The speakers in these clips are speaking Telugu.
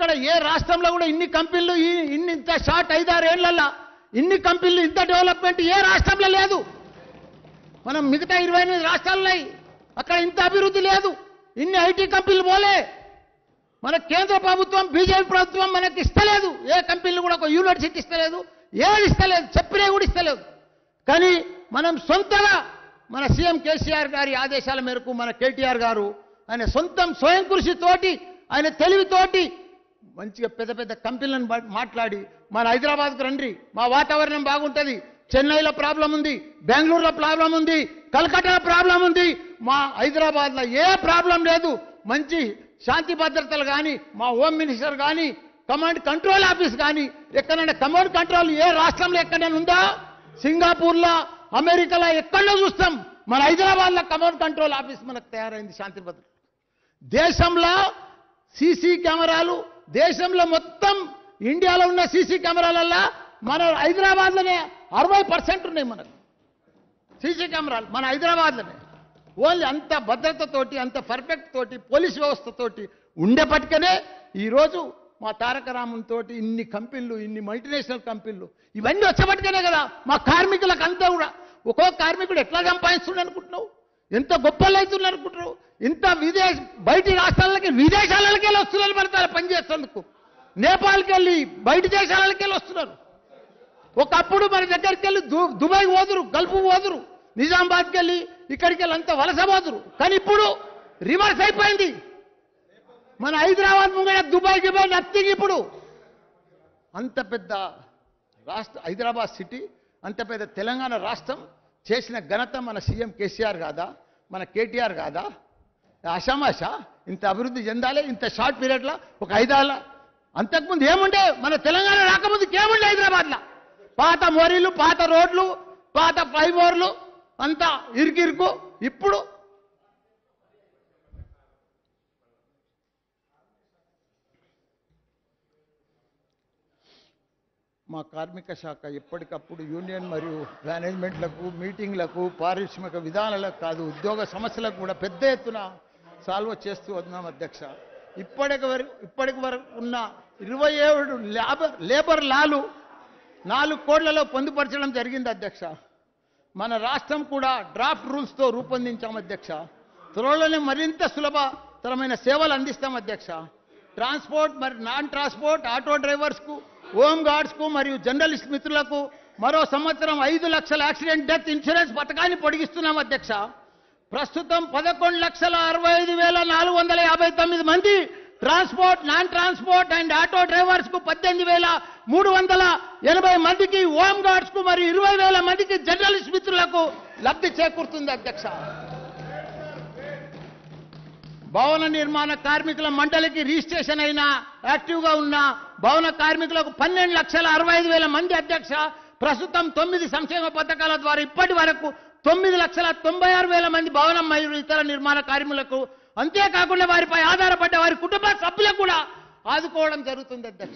ఎక్కడ ఏ రాష్ట్రంలో కూడా ఇన్ని కంపెనీలు ఈ- ఇన్ని ఇంత షార్ట్ ఐదారు ఏళ్లలో ఇన్ని కంపెనీలు ఇంత డెవలప్మెంట్ ఏ రాష్ట్రంలో లేదు మనం మిగతా ఇరవై ఎనిమిది రాష్ట్రాలు ఉన్నాయి అక్కడ ఇంత అభివృద్ధి లేదు ఇన్ని ఐటీ కంపెనీలు పోలే మన కేంద్ర ప్రభుత్వం బీజేపీ ప్రభుత్వం మనకి ఇస్తలేదు ఏ కంపెనీలు కూడా ఒక యూనివర్సిటీ ఇస్తలేదు ఏది ఇస్తలేదు చెప్పినా కూడా ఇస్తలేదు కానీ మనం సొంతగా మన సీఎం కేసీఆర్ గారి ఆదేశాల మేరకు మన కేటీఆర్ గారు ఆయన సొంతం స్వయం కృషితోటి ఆయన తెలివితోటి మంచిగా పెద్ద పెద్ద కంపెనీలను బ- మాట్లాడి మన హైదరాబాద్కు రండి మా వాతావరణం బాగుంటుంది చెన్నైలో ప్రాబ్లం ఉంది బెంగళూరులో ప్రాబ్లం ఉంది కలకట్టాలో ప్రాబ్లం ఉంది మా హైదరాబాద్లో ఏ ప్రాబ్లం లేదు మంచి శాంతి భద్రతలు కానీ మా హోమ్ మినిస్టర్ కానీ కమాండ్ కంట్రోల్ ఆఫీస్ కానీ ఎక్కడైనా కమాండ్ కంట్రోల్ ఏ రాష్ట్రంలో ఎక్కడైనా ఉందా సింగపూర్లో అమెరికాలో ఎక్కడో చూస్తాం మన హైదరాబాద్లో కమాండ్ కంట్రోల్ ఆఫీస్ మనకు తయారైంది శాంతి భద్రత దేశంలో సీసీ కెమెరాలు దేశంలో మొత్తం ఇండియాలో ఉన్న సీసీ కెమెరాలల్లో మన హైదరాబాద్లోనే అరవై పర్సెంట్ ఉన్నాయి మనకు సీసీ కెమెరాలు మన హైదరాబాద్లోనే ఓన్లీ అంత భద్రతతోటి అంత పర్ఫెక్ట్ తోటి పోలీస్ వ్యవస్థతోటి ఉండేపటికనే ఈరోజు మా తారక రామన్ తోటి ఇన్ని కంపెనీలు ఇన్ని మల్టీనేషనల్ కంపెనీలు ఇవన్నీ వచ్చేపటికనే కదా మా కార్మికులకు అంతా కూడా ఒక్కో కార్మికుడు ఎట్లా సంపాదిస్తుండ అనుకుంటున్నావు ఎంత గొప్పలు అవుతున్నారు అనుకుంటున్నావు ఇంత విదేశ బయటి రాష్ట్రాలకి విదేశాలకి వెళ్ళి వస్తున్నారు పడతారు పనిచేసేందుకు నేపాల్కి వెళ్ళి బయట దేశాలకి వెళ్ళి వస్తున్నారు ఒకప్పుడు మన దగ్గరికి వెళ్ళి దు దుబాయ్ పోదురు గల్ఫ్ పోదురు నిజామాబాద్కి వెళ్ళి ఇక్కడికి వెళ్ళి అంతా వలస పోదురు కానీ ఇప్పుడు రివర్స్ అయిపోయింది మన హైదరాబాద్ ముంగడ దుబాయ్ గిబాయ్ నథింగ్ ఇప్పుడు అంత పెద్ద రాష్ట్ర హైదరాబాద్ సిటీ అంత పెద్ద తెలంగాణ రాష్ట్రం చేసిన ఘనత మన సీఎం కేసీఆర్ కాదా మన కేటీఆర్ కాదా ఆషామాషా ఇంత అభివృద్ధి చెందాలి ఇంత షార్ట్ పీరియడ్లో ఒక ఐదాళ్ళ అంతకుముందు ఏముండే మన తెలంగాణ రాకముందుకు ఏముండే హైదరాబాద్లో పాత మోరీలు పాత రోడ్లు పాత ఫ్లైఓవర్లు అంతా ఇరుకిరుకు ఇప్పుడు మా కార్మిక శాఖ ఎప్పటికప్పుడు యూనియన్ మరియు మేనేజ్మెంట్లకు మీటింగ్లకు పారిశ్రామిక విధానాలకు కాదు ఉద్యోగ సమస్యలకు కూడా పెద్ద ఎత్తున సాల్వ్ చేస్తూ వస్తున్నాం అధ్యక్ష ఇప్పటికి వరకు ఇప్పటికి వరకు ఉన్న ఇరవై ఏడు లేబర్ లేబర్ లాలు నాలుగు కోట్లలో పొందుపరచడం జరిగింది అధ్యక్ష మన రాష్ట్రం కూడా డ్రాఫ్ట్ రూల్స్తో రూపొందించాం అధ్యక్ష త్వరలోనే మరింత సులభతరమైన సేవలు అందిస్తాం అధ్యక్ష ట్రాన్స్పోర్ట్ మరి నాన్ ట్రాన్స్పోర్ట్ ఆటో డ్రైవర్స్కు హోమ్ గార్డ్స్కు మరియు జర్నలిస్ట్ మిత్రులకు మరో సంవత్సరం ఐదు లక్షల యాక్సిడెంట్ డెత్ ఇన్సూరెన్స్ పథకాన్ని పొడిగిస్తున్నాం అధ్యక్ష ప్రస్తుతం పదకొండు లక్షల అరవై ఐదు వేల నాలుగు వందల యాభై తొమ్మిది మంది transport non transport and auto drivers కు పద్దెనిమిది వేల మూడు వందల ఎనభై మందికి హోమ్ గార్డ్స్ కు మరియు ఇరవై వేల మందికి జర్నలిస్ట్ మిత్రులకు లబ్ధి చేకూరుతుంది అధ్యక్ష భవన నిర్మాణ కార్మికుల మండలికి రిజిస్ట్రేషన్ అయిన యాక్టివ్గా ఉన్న భవన కార్మికులకు పన్నెండు లక్షల అరవై ఐదు వేల మంది అధ్యక్ష ప్రస్తుతం తొమ్మిది సంక్షేమ పథకాల ద్వారా ఇప్పటి వరకు తొమ్మిది లక్షల తొంభై ఆరు వేల మంది భవన మరియు ఇతర నిర్మాణ కార్మికులకు అంతేకాకుండా వారిపై ఆధారపడ్డ వారి కుటుంబ సభ్యులకు కూడా ఆదుకోవడం జరుగుతుంది అధ్యక్ష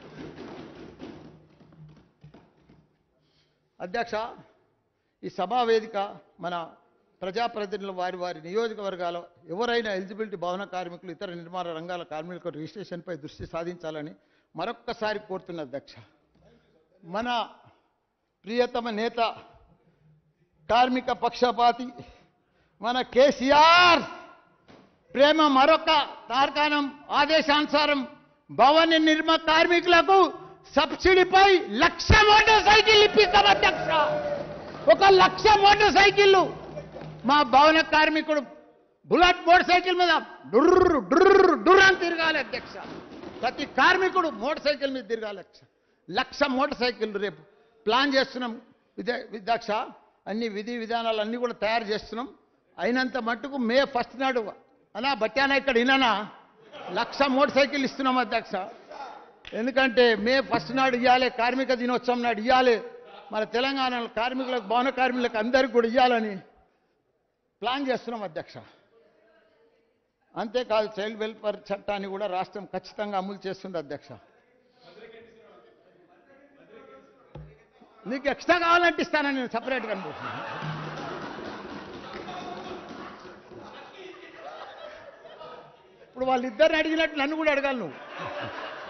అధ్యక్ష ఈ సభా వేదిక మన ప్రజాప్రతినిధులు వారి వారి నియోజకవర్గాల ఎవరైనా ఎలిజిబిలిటీ భవన కార్మికులు ఇతర నిర్మాణ రంగాల కార్మికుల రిజిస్ట్రేషన్పై దృష్టి సాధించాలని మరొక్కసారి కోరుతున్న అధ్యక్ష మన ప్రియతమ నేత కార్మిక పక్షపాతి మన కేసీఆర్ ప్రేమ మరొక తార్కాణం ఆదేశానుసారం భవన నిర్మాణ కార్మికులకు సబ్సిడీపై లక్ష మోటార్ సైకిల్ ఇప్పిస్తాం అధ్యక్ష ఒక లక్ష మోటార్ సైకిళ్ళు మా భవన కార్మికుడు బుల్లెట్ మోటార్ సైకిల్ మీద డుర్రు డుర్రు డుర్రు అని తిరగాలి అధ్యక్ష ప్రతి కార్మికుడు మోటార్ సైకిల్ మీద తిరగాలి అధ్యక్ష లక్ష మోటార్ సైకిల్ రేపు ప్లాన్ చేస్తున్నాం విద్యా విద్యాక్ష అన్ని విధి విధానాలు అన్నీ కూడా తయారు చేస్తున్నాం అయినంత మట్టుకు మే ఫస్ట్ నాడు అనా బట్టానా ఇక్కడ ఇనానా లక్ష మోటార్ సైకిల్ ఇస్తున్నాం అధ్యక్ష ఎందుకంటే మే ఫస్ట్ నాడు ఇవ్వాలి కార్మిక దినోత్సవం నాడు ఇవ్వాలి మన తెలంగాణ కార్మికులకు భవన కార్మికులకు అందరికీ కూడా ఇవ్వాలని ప్లాన్ చేస్తున్నాం అధ్యక్ష అంతేకాదు చైల్డ్ వెల్ఫేర్ చట్టాన్ని కూడా రాష్ట్రం ఖచ్చితంగా అమలు చేస్తుంది అధ్యక్ష నీకు ఎక్స్ట్రా కావాలంటే ఇస్తానని నేను సపరేట్గా అనుకుంటున్నాను ఇప్పుడు వాళ్ళిద్దరిని అడిగినట్టు నన్ను కూడా అడగాలి నువ్వు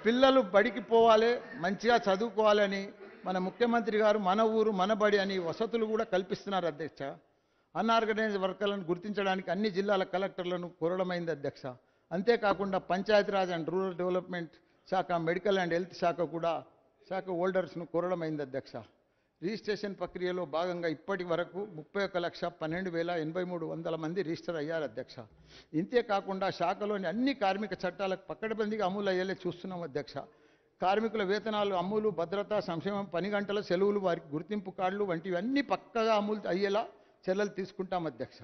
పిల్లలు బడికి పోవాలి మంచిగా చదువుకోవాలని మన ముఖ్యమంత్రి గారు మన ఊరు మన బడి అని వసతులు కూడా కల్పిస్తున్నారు అధ్యక్ష అన్ఆర్గనైజ్డ్ వర్కర్లను గుర్తించడానికి అన్ని జిల్లాల కలెక్టర్లను కోరడమైంది అధ్యక్ష అంతేకాకుండా పంచాయతీరాజ్ అండ్ రూరల్ డెవలప్మెంట్ శాఖ మెడికల్ అండ్ హెల్త్ శాఖ కూడా శాఖ హోల్డర్స్ను కోరడమైంది అధ్యక్ష రిజిస్ట్రేషన్ ప్రక్రియలో భాగంగా ఇప్పటి వరకు ముప్పై ఒక్క లక్ష పన్నెండు వేల ఎనభై మూడు వందల మంది రిజిస్టర్ అయ్యారు అధ్యక్ష ఇంతే కాకుండా శాఖలోని అన్ని కార్మిక చట్టాలకు పక్కడబందిగా అమలు అయ్యేలా చూస్తున్నాం అధ్యక్ష కార్మికుల వేతనాలు అమ్ములు భద్రత సంక్షేమం పని గంటల సెలవులు వారికి గుర్తింపు కార్డులు వంటివి అన్ని పక్కగా అమలు అయ్యేలా చర్యలు తీసుకుంటాం అధ్యక్ష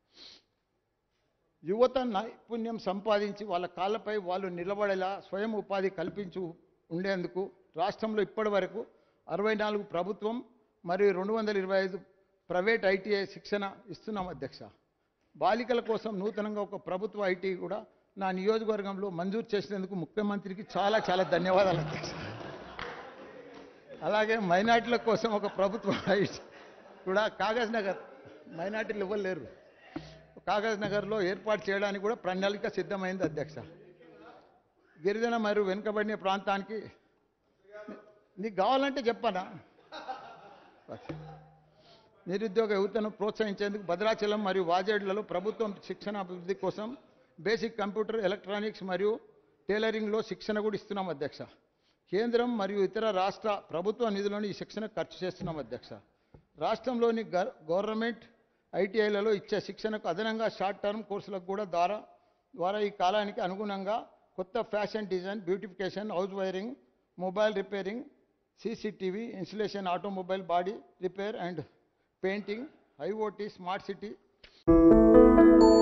యువత నైపుణ్యం సంపాదించి వాళ్ళ కాళ్ళపై వాళ్ళు నిలబడేలా స్వయం ఉపాధి కల్పించు ఉండేందుకు రాష్ట్రంలో ఇప్పటి వరకు అరవై నాలుగు ప్రభుత్వం మరియు రెండు వందల ఇరవై ఐదు ప్రైవేట్ ఐటీఐ శిక్షణ ఇస్తున్నాం అధ్యక్ష బాలికల కోసం నూతనంగా ఒక ప్రభుత్వ ఐటీ కూడా నా నియోజకవర్గంలో మంజూరు చేసినందుకు ముఖ్యమంత్రికి చాలా చాలా ధన్యవాదాలు అధ్యక్ష అలాగే మైనార్టీల కోసం ఒక ప్రభుత్వ ఐటీ కూడా కాగజ్ నగర్ మైనార్టీలు ఇవ్వలేరు కాగజ్ నగర్లో ఏర్పాటు చేయడానికి కూడా ప్రణాళిక సిద్ధమైంది అధ్యక్ష గిరిజన మరియు వెనుకబడిన ప్రాంతానికి నీకు కావాలంటే చెప్పనా నిరుద్యోగ యువతను ప్రోత్సహించేందుకు భద్రాచలం మరియు వాజేడ్లలో ప్రభుత్వం శిక్షణ అభివృద్ధి కోసం బేసిక్ కంప్యూటర్ ఎలక్ట్రానిక్స్ మరియు టైలరింగ్లో శిక్షణ కూడా ఇస్తున్నాం అధ్యక్ష కేంద్రం మరియు ఇతర రాష్ట్ర ప్రభుత్వ నిధులను ఈ శిక్షణ ఖర్చు చేస్తున్నాం అధ్యక్ష రాష్ట్రంలోని గర్- గవర్నమెంట్ ఐటీఐలలో ఇచ్చే శిక్షణకు అదనంగా షార్ట్ టర్మ్ కోర్సులకు కూడా ద్వారా ద్వారా ఈ కాలానికి అనుగుణంగా కొత్త fashion design beautification house wiring mobile repairing CCTV installation automobile body repair and painting IoT smart city